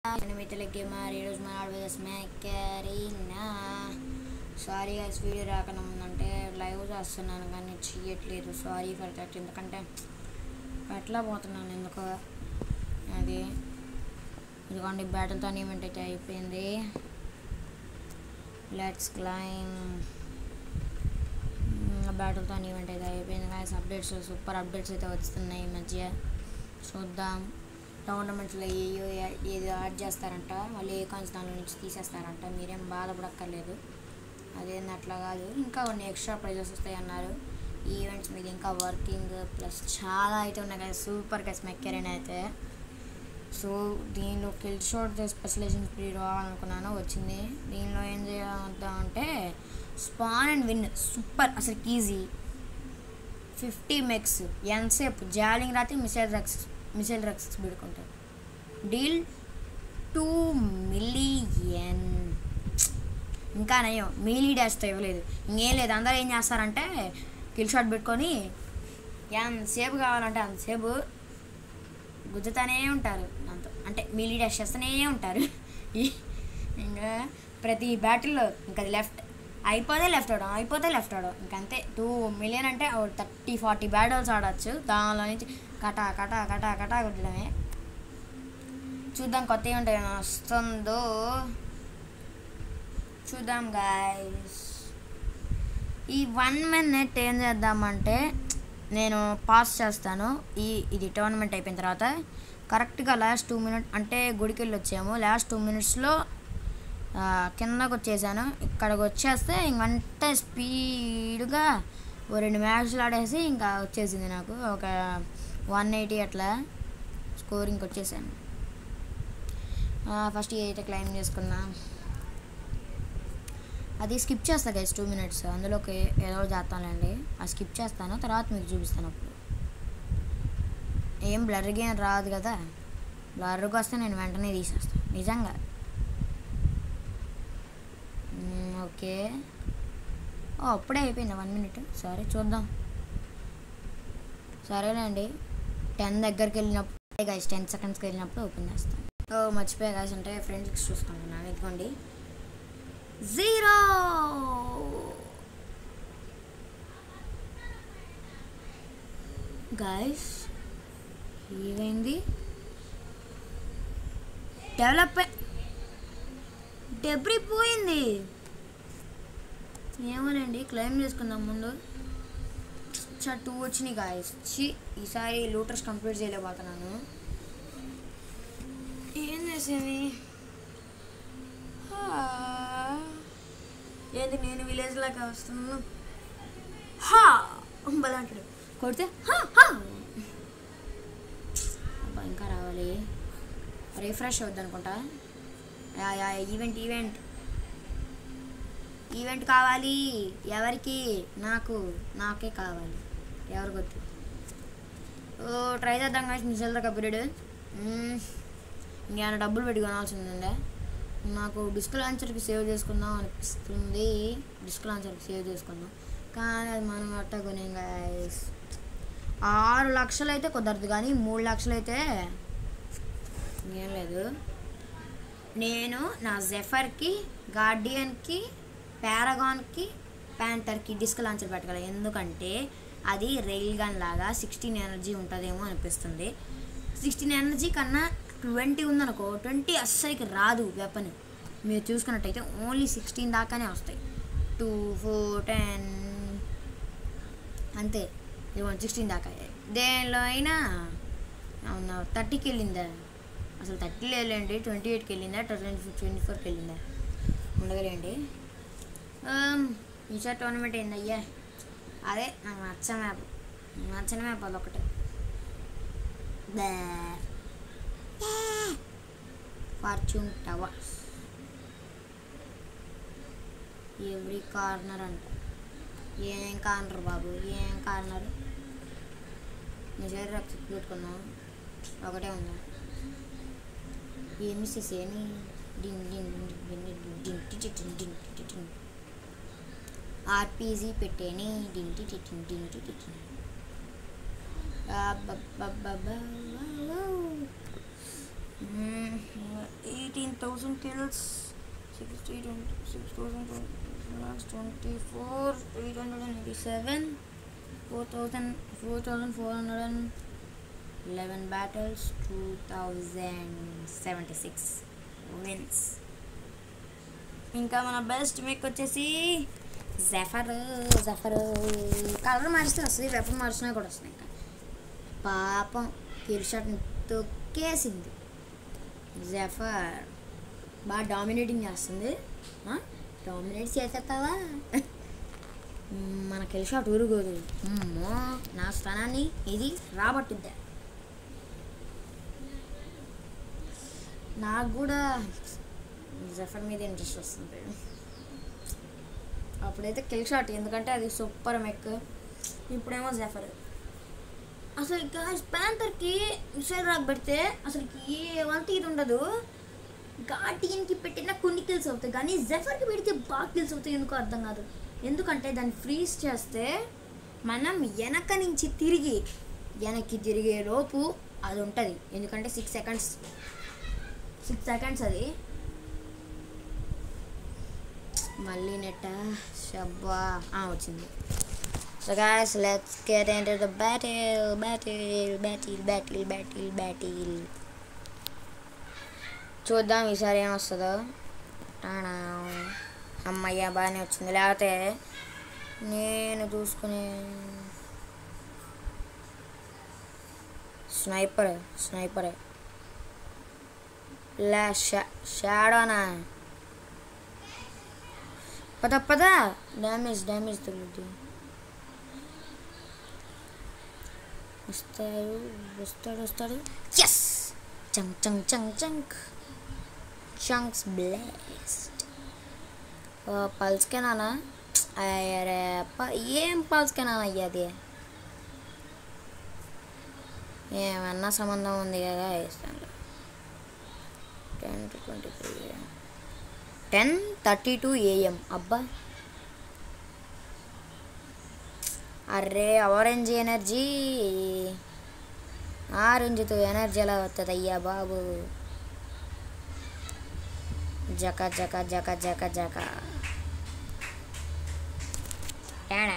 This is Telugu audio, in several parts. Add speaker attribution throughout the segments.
Speaker 1: నేను మిత్రుల గేమర్ ఈరోజు మన ఆడవేద స్మాకరీనా సారీ గైస్ వీడియో రాకుండా ఉందంటే లైవ్ చేస్తున్నాను కానీ చెయ్యట్లేదు సారీ ఫర్ దట్ ఎందుకంటే ఎట్లా పోతున్నాను ఎందుకో అది ఇదిగోండి బ్యాటిల్తో ఈవెంట్ అయితే అయిపోయింది లెట్స్ క్లైమ్ బ్యాటిల్తో ఈవెంట్ అయితే అయిపోయింది గాయస్ అప్డేట్స్ సూపర్ అప్డేట్స్ అయితే వస్తున్నాయి ఈ మధ్య చూద్దాం టోర్నమెంట్స్లో ఏయో ఏది యాడ్ చేస్తారంట వాళ్ళు ఏ కాన్స్ దాని నుంచి తీసేస్తారంట మీరేం బాధపడక్కర్లేదు అదేంది అట్లా కాదు ఇంకా కొన్ని ఎక్స్ట్రా ప్రైజెస్ వస్తాయి అన్నారు ఈ ఈవెంట్స్ మీద ఇంకా వర్కింగ్ ప్లస్ చాలా అయితే ఉన్నాయి కదా సూపర్ గా స్మెక్కరైన అయితే సో దీనిలో కిల్ షాట్ స్పెషలైజేషన్ స్పీడ్ రావాలనుకున్నాను వచ్చింది దీనిలో ఏం చేద్దాం అంటే స్పాన్ అండ్ విన్ సూపర్ అసలు ఈజీ ఫిఫ్టీ మెక్స్ ఎంతసేపు జాలింగ్ రాత్రి మిసైల్ రక్స్ మిసైల్ రక్స్ పెడుకుంటారు డీల్ టూ మిలియన్ ఇంకా నయం మీలీ డాష్తో ఇవ్వలేదు ఇంకేం లేదు అందరూ ఏం చేస్తారంటే కిల్ షాట్ పెట్టుకొని ఎంతసేపు కావాలంటే అంతసేపు గుద్దుతానే ఉంటారు దాంతో అంటే మీలీ డాష్ చేస్తూనే ఉంటారు ఈ- ఇంకా ప్రతి బ్యాటిల్లో ఇంకా లెఫ్ట్ అయిపోతే లెఫ్ట్ అవడం అయిపోతే లెఫ్ట్ అవడం ఇంకంతే టూ మిలియన్ అంటే థర్టీ ఫార్టీ బ్యాటిల్స్ ఆడవచ్చు దానిలో నుంచి కటా కటా కటా కటా కొట్టడమే చూద్దాం కొత్త ఏమంటే వస్తుందో చూద్దాం గాయస్ ఈ వన్ మినిట్ ఏం చేద్దామంటే నేను పాస్ చేస్తాను ఈ ఇది టోర్నమెంట్ అయిపోయిన తర్వాత కరెక్ట్గా లాస్ట్ టూ మినిట్ అంటే గుడికి వెళ్ళి వచ్చాము లాస్ట్ టూ మినిట్స్లో కిందకు వచ్చేసాను ఇక్కడికి వచ్చేస్తే ఇంకంటే స్పీడ్గా ఓ రెండు మ్యాచ్లు ఆడేసి ఇంకా వచ్చేసింది నాకు ఒక వన్ ఎయిటీ అట్లా స్కోరింగ్కి వచ్చేసాను ఫస్ట్ అయితే క్లైమ్ చేసుకున్నా అది స్కిప్ చేస్తా గైస్ టూ మినిట్స్ అందులోకి ఏదో ఒకటి చేస్తానులేండి అది స్కిప్ చేస్తాను తర్వాత మీకు చూపిస్తాను అప్పుడు ఏం బ్లర్గా ఏం రాదు కదా బ్లర్గా వస్తే నేను వెంటనే తీసేస్తాను నిజంగా మ్మ్, ఓకే ఓ అప్పుడే అయిపోయింది వన్ మినిట్ సరే చూద్దాం సరేలేండి టెన్ దగ్గరికి వెళ్ళినప్పుడు గైస్ టెన్ సెకండ్స్కి వెళ్ళినప్పుడు ఓపెన్ చేస్తాను ఓ మర్చిపోయా గైస్ అంటే ఫ్రెండ్స్ చూసుకుంటున్నాను ఇదిగోండి జీరో గైస్ ఏమైంది డెవలప్ డెబ్రి పోయింది ఏమోనండి క్లైమ్ చేసుకుందాం ముందు చా టూ వచ్చినాయి గాయస్ చి ఈసారి లూటర్స్ కంప్లీట్ చేయలేకపోతున్నాను ఏం చేసేది హా. ఏంటి నేను విలేజ్ లాగా వస్తున్నాను హా బలాంటాడు కొడితే హా హా అబ్బా, ఇంకా రావాలి రిఫ్రెష్ అవుద్ది అనుకుంటా yeah yeah event event event కావాలి ఎవరికి నాకు నాకే కావాలి ఎవరికి వద్దు ఓ ట్రై చేద్దాం కానీ మిసల్ దాకా పీరియడ్ ఇంకేమైనా డబ్బులు పెట్టి కొనాల్సిందండే నాకు డిస్క్ లాంచర్కి సేవ్ చేసుకుందాం అనిపిస్తుంది డిస్క్ లాంచర్కి సేవ్ చేసుకుందాం కానీ అది మనం అట్ట కొనేం guys. ఆరు లక్షలు అయితే కుదరదు కానీ మూడు లక్షలు అయితే ఏం లేదు నేను నా జెఫర్కి గార్డియన్కి పారాగాన్కి ప్యాంటర్కి డిస్క్ లాంచర్ పెట్టగలను ఎందుకంటే అది రైల్ గన్ లాగా సిక్స్టీన్ ఎనర్జీ ఉంటుందేమో అనిపిస్తుంది సిక్స్టీన్ ఎనర్జీ కన్నా ట్వంటీ ఉందనుకో ట్వంటీ అస్సలకి రాదు వెపన్ మీరు చూసుకున్నట్టయితే ఓన్లీ సిక్స్టీన్ దాకానే వస్తాయి టూ ఫోర్ టెన్ అంతే ఇదిగోండి సిక్స్టీన్ దాకా దేనిలో అయినా అవునా థర్టీకి వెళ్ళిందా అసలు థర్టీ లేదండి ట్వంటీ ఎయిట్కి వెళ్ళిందా ట్వంటీ ట్వంటీ ఫోర్కి వెళ్ళిందా ఉండగలేండి ఈసారి టోర్నమెంట్ ఏంది అయ్యా అదే నాకు నచ్చ మ్యాప్ నచ్చని మ్యాప్ అదొకటే ఫార్చ్యూన్ టవర్స్ ఎవ్రీ కార్నర్ అంట ఏం కార్నర్ బాబు ఏం కార్నర్ నిజాలు రక్త పెట్టుకున్నాం ఒకటే ఉందా ఏమి చేసేని డింగ్ డింగ్ డింగ్ డింగ్ డింగ్ టి టి టిన్ డింగ్ టి టి టిన్. ఆర్పీజీ పెట్టేని డింగ్ టి టి టిన్ డింగ్ టి టి టిన్. అబ్బబ్బబ్బబ్బా. మ్మ్. Nine thousand kills sixty twenty six thousand twenty four eight hundred and eighty seven four thousand four thousand four hundred and eleven battles two thousand seventy six wins ఇంకా మన బెస్ట్ మీకు వచ్చేసి జఫర్ జఫర్ కలర్ మారిస్తే వస్తుంది వెపన్ మార్చినా కూడా వస్తుంది ఇంకా పాపం కిర్షాట్ని తొక్కేసింది జఫర్ బాగా డామినేటింగ్ చేస్తుంది డామినేట్ చేసేస్తావా మన కిల్షాట్ ఊరుకోదు అమ్మో నా స్థానాన్ని ఇది రాబట్టుద్దా నాకు కూడా జఫర్ మీద ఇంట్రెస్ట్ వస్తుంది అప్పుడైతే కిల్ షాట్ ఎందుకంటే అది సూపర్ మెక్ ఇప్పుడేమో జఫర్ అసలు ఇంకా ప్యాంతర్కి మిసైల్ రాక్ పెడితే అసలు ఏ వాళ్ళ ఇది ఉండదు గార్డియన్కి పెట్టిన కొన్ని కిల్స్ అవుతాయి కానీ జఫర్కి పెడితే బాగా కిల్స్ అవుతాయి ఎందుకో అర్థం కాదు ఎందుకంటే దాన్ని ఫ్రీజ్ చేస్తే మనం వెనక నుంచి తిరిగి వెనక్కి తిరిగే లోపు అది ఉంటుంది ఎందుకంటే సిక్స్ సెకండ్స్ సిక్స్ సెకండ్స్ అది మళ్ళీ నెట్ట షబ్బా ఆ, వచ్చింది so guys let's get into the battle battle battle battle battle battle చూద్దాం ఈసారి ఏమొస్తుందో టానా. అమ్మయ్య బాగానే వచ్చింది లేకపోతే నేను చూసుకునే స్నైపర్ స్నైపరే లా షా షాడోనా పద పద డ్యామేజ్ డ్యామేజ్ తగులుద్ది వస్తాడు వస్తాడు వస్తాడు ఎస్ chunk chunk chunk chunk chunks బ్లేస్డ్ పల్స్కేనా అరే ప- ఏం పల్స్కేనా అయ్యా అది ఏమన్నా సంబంధం ఉంది కదా ఇస్తాను ten to twenty three ten thirty two AM అబ్బా అర్రే ఆరెంజ్ ఎనర్జీ ఆరెంజ్తో ఎనర్జీ ఎలా వస్తుంది అయ్యా బాబు జక జక జక జక జక టాడా.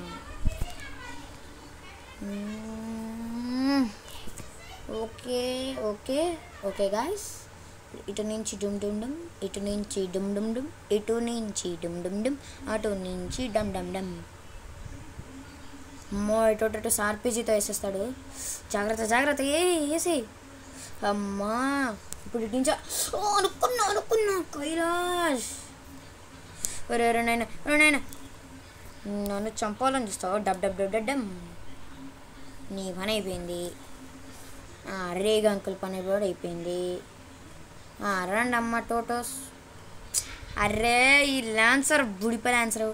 Speaker 1: మ్మ్. ఓకే ఓకే ఓకే గాయస్ ఇటు నుంచి డుమ్ డుమ్ డుమ్ ఇటు నుంచి డుమ్ డుమ్ డుమ్ ఇటు నుంచి డుమ్ డుమ్ డుమ్ అటు నుంచి డమ్ డమ్ డమ్ అమ్మో ఇటు అటు సార్పీజీతో వేసేస్తాడు జాగ్రత్త జాగ్రత్త ఏ వేసి అమ్మా ఇప్పుడు ఇటు నుంచి ఓ, అనుకున్నా అనుకున్నా కైలాష్ ఒరే ఒరే నాయన ఒరే నాయన నన్ను చంపాలని చూస్తావు డబ్ డబ్ డబ్ డబ్ డమ్ నీ పని అయిపోయింది ఆ, రేగ్ అంకుల్ పని కూడా అయిపోయింది ఆ, రండి అమ్మ టోటోస్ అర్రే ఈ లాన్సర్ బుడిప లాన్సర్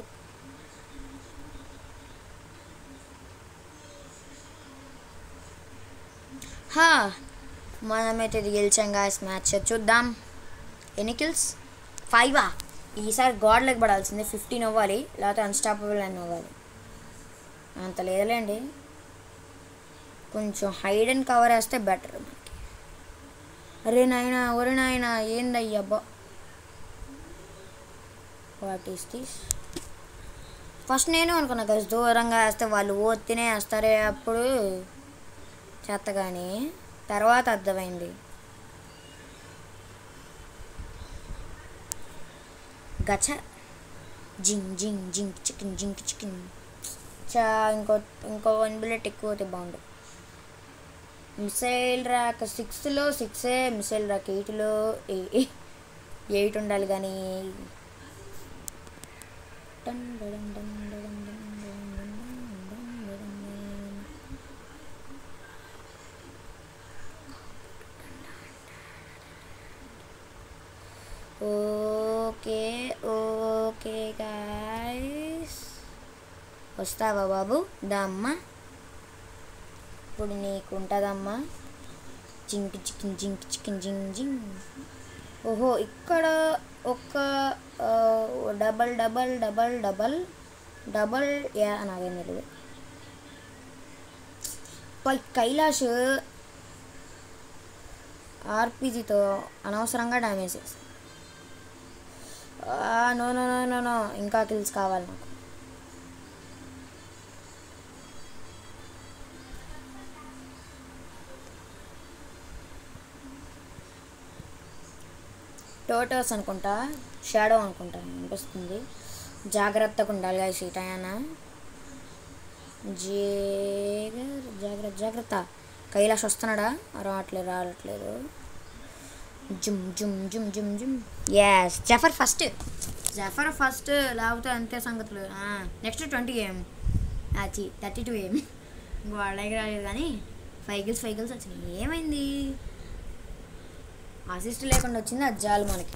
Speaker 1: హా మనమైతే ఇది గెలిచాం గాయస్ మ్యాచ్ చూద్దాం ఎన్ని కిల్స్ ఫైవా ఈసారి గాడ్ లెగ్ పడాల్సిందే ఫిఫ్టీన్ అవ్వాలి లేకపోతే అన్స్టాపబుల్ అని అవ్వాలి అంత లేదులేండి కొంచెం హైడ్ అండ్ కవర్ వేస్తే బెటర్ మనకి అరే నాయనా ఒరే నాయనా ఏందయ్యా అబ్బా వాట్ ఈస్ దిస్ ఫస్ట్ నేను అనుకున్నా కదా దూరంగా వేస్తే వాళ్ళు ఓతినే వేస్తారే అప్పుడు చెత్త కానీ తర్వాత అర్థమైంది గచ జింగ్ జింగ్ జింగ్ చికెన్ జింగ్ చికెన్ చా ఇంకో ఇంకో వన్ బుల్లెట్ ఎక్కువ అయితే బాగుండు మిసైల్ ర్యాక్ సిక్స్లో సిక్సే మిసైల్ ర్యాక్ ఎయిట్లో ఎయిట్ ఉండాలి కానీ టన్ డడన్ డన్ డడన్ డన్ డన్ డన్ డన్ డన్ డన్. ఓకే ఓకే గాయస్ వస్తావా బాబు దమ్మా ఇప్పుడు నీకు ఉంటుందమ్మా జింక్ చికెన్ జింక్ చికెన్ జింగ్ జింగ్ ఓహో ఇక్కడ ఒక ఆ, double double double double double yeah నాకేం తెలియదు పై కైలాష్ ఆర్పీజీతో అనవసరంగా డ్యామేజ్ చేస్తాను no no no no no ఇంకా కిల్స్ కావాలి నాకు టోటోస్ అనుకుంటా షాడో అనుకుంటా అనిపిస్తుంది జాగ్రత్తగా ఉండాలి గాయస్ ఈ టయాన జేగర్ జాగ్రత్త జాగ్రత్త కైలాష్ వస్తున్నాడా రావట్లేదు రావట్లేదు జుమ్ జుమ్ జుమ్ జుమ్ జుమ్ ఎస్ జఫర్ ఫస్ట్ జఫర్ ఫస్ట్ లేకపోతే అంతే సంగతులు నెక్స్ట్ ట్వంటీ గేమ్ అచ్చి థర్టీ టూ గేమ్ ఇంకో వాళ్ళకి రాలేదు కానీ ఫైవ్ గిల్స్ ఫైవ్ గిల్స్ వచ్చినాయి ఏమైంది అసిస్ట్ లేకుండా వచ్చింది అది చాలు మనకి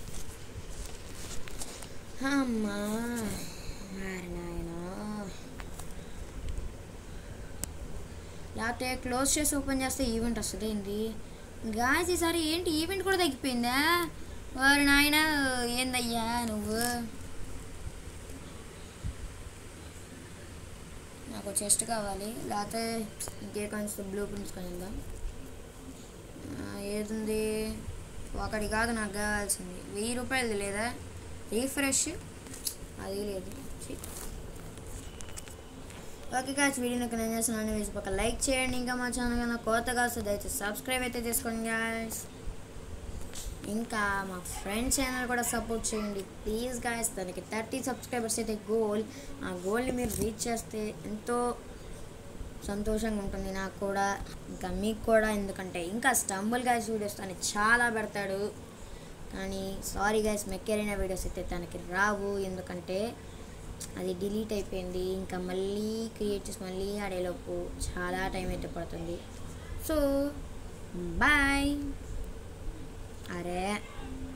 Speaker 1: అమ్మా మరి నాయనా లేకపోతే క్లోజ్ చేసి ఓపెన్ చేస్తే ఈవెంట్ వస్తుంది ఏంటి గాయస్ ఈసారి ఏంటి ఈవెంట్ కూడా తగ్గిపోయిందా వారి నాయన ఏందయ్యా నువ్వు నాకు చెస్ట్ కావాలి లేకపోతే ఇంకే కొంచెం బ్లూ ప్రింట్స్ కొంచెం ఏదుంది ఒకటి కాదు నాకు కావాల్సింది వెయ్యి రూపాయలది లేదా రీఫ్రెష్ అది లేదు ఛీ. ఓకే కాచి వీడియో నాకు నేను చేస్తున్నాను వేసి ఒక లైక్ చేయండి ఇంకా మా ఛానల్ కన్నా కొత్తగా వస్తుంది అయితే సబ్స్క్రైబ్ అయితే చేసుకోండి గాయస్ ఇంకా మా ఫ్రెండ్ ఛానల్ కూడా సపోర్ట్ చేయండి ప్లీజ్ గాయస్ దానికి థర్టీ సబ్స్క్రైబర్స్ అయితే గోల్ ఆ గోల్ని మీరు రీచ్ చేస్తే ఎంతో సంతోషంగా ఉంటుంది నాకు కూడా ఇంకా మీకు కూడా ఎందుకంటే ఇంకా స్టంబుల్ గాయస్ వీడియోస్ తను చాలా పెడతాడు కానీ సారీ గాయస్ మెక్కెరైన వీడియోస్ అయితే తనకి రావు ఎందుకంటే అది డిలీట్ అయిపోయింది ఇంకా మళ్ళీ క్రియేట్ చేసి మళ్ళీ ఆడేలోపు చాలా టైం అయితే పడుతుంది సో బాయ్ అరే